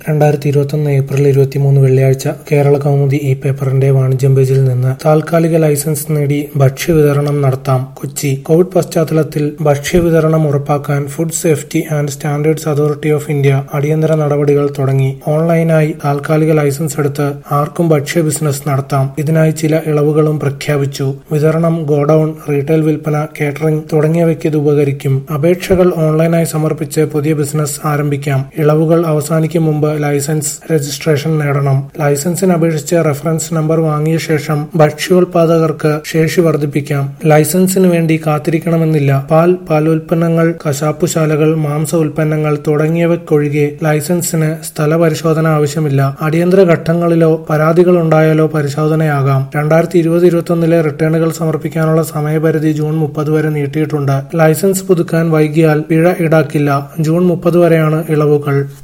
രണ്ടായിരത്തി ഇരുപത്തൊന്ന് ഏപ്രിൽ ഇരുപത്തിമൂന്ന് വെള്ളിയാഴ്ച കേരള കൗമുദി ഈ പേപ്പറിന്റെ വാണിജ്യം പേജിൽ നിന്ന് താൽക്കാലിക ലൈസൻസ് നേടി ഭക്ഷ്യവിതരണം നടത്താം കൊച്ചി കോവിഡ് പശ്ചാത്തലത്തിൽ ഭക്ഷ്യവിതരണം ഉറപ്പാക്കാൻ food safety and standards authority of India അടിയന്തര നടപടികൾ തുടങ്ങി ഓൺലൈനായി താൽക്കാലിക ലൈസൻസ് എടുത്ത് ആർക്കും ഭക്ഷ്യ ബിസിനസ് നടത്താം ഇതിനായി ചില ഇളവുകളും പ്രഖ്യാപിച്ചു വിതരണം ഗോഡൌൺ റീറ്റെയിൽ വിൽപ്പന കേറ്ററിംഗ് തുടങ്ങിയവയ്ക്ക് ഇത് ഉപകരിക്കും അപേക്ഷകൾ ഓൺലൈനായി സമർപ്പിച്ച് പുതിയ ബിസിനസ് ആരംഭിക്കാം ഇളവുകൾ അവസാനിക്കും മുമ്പ് ലൈസൻസ് രജിസ്ട്രേഷൻ നേടണം ലൈസൻസിന് അപേക്ഷിച്ച് റഫറൻസ് നമ്പർ വാങ്ങിയ ശേഷം ഭക്ഷ്യോൽപാദകർക്ക് ശേഷി വർദ്ധിപ്പിക്കാം ലൈസൻസിന് വേണ്ടി കാത്തിരിക്കണമെന്നില്ല പാൽ പാലുൽപ്പന്നങ്ങൾ കശാപ്പുശാലകൾ മാംസ ഉൽപ്പന്നങ്ങൾ തുടങ്ങിയവയ്ക്കൊഴികെ ലൈസൻസിന് സ്ഥല പരിശോധന ആവശ്യമില്ല അടിയന്തര ഘട്ടങ്ങളിലോ പരാതികൾ ഉണ്ടായാലോ പരിശോധനയാകാം രണ്ടായിരത്തി ഇരുപത് ഇരുപത്തൊന്നിലെ റിട്ടേണുകൾ സമർപ്പിക്കാനുള്ള സമയപരിധി ജൂൺ മുപ്പത് വരെ നീട്ടിയിട്ടുണ്ട് ലൈസൻസ് പുതുക്കാൻ വൈകിയാൽ പിഴ ഈടാക്കില്ല ജൂൺ മുപ്പത് വരെയാണ് ഇളവുകൾ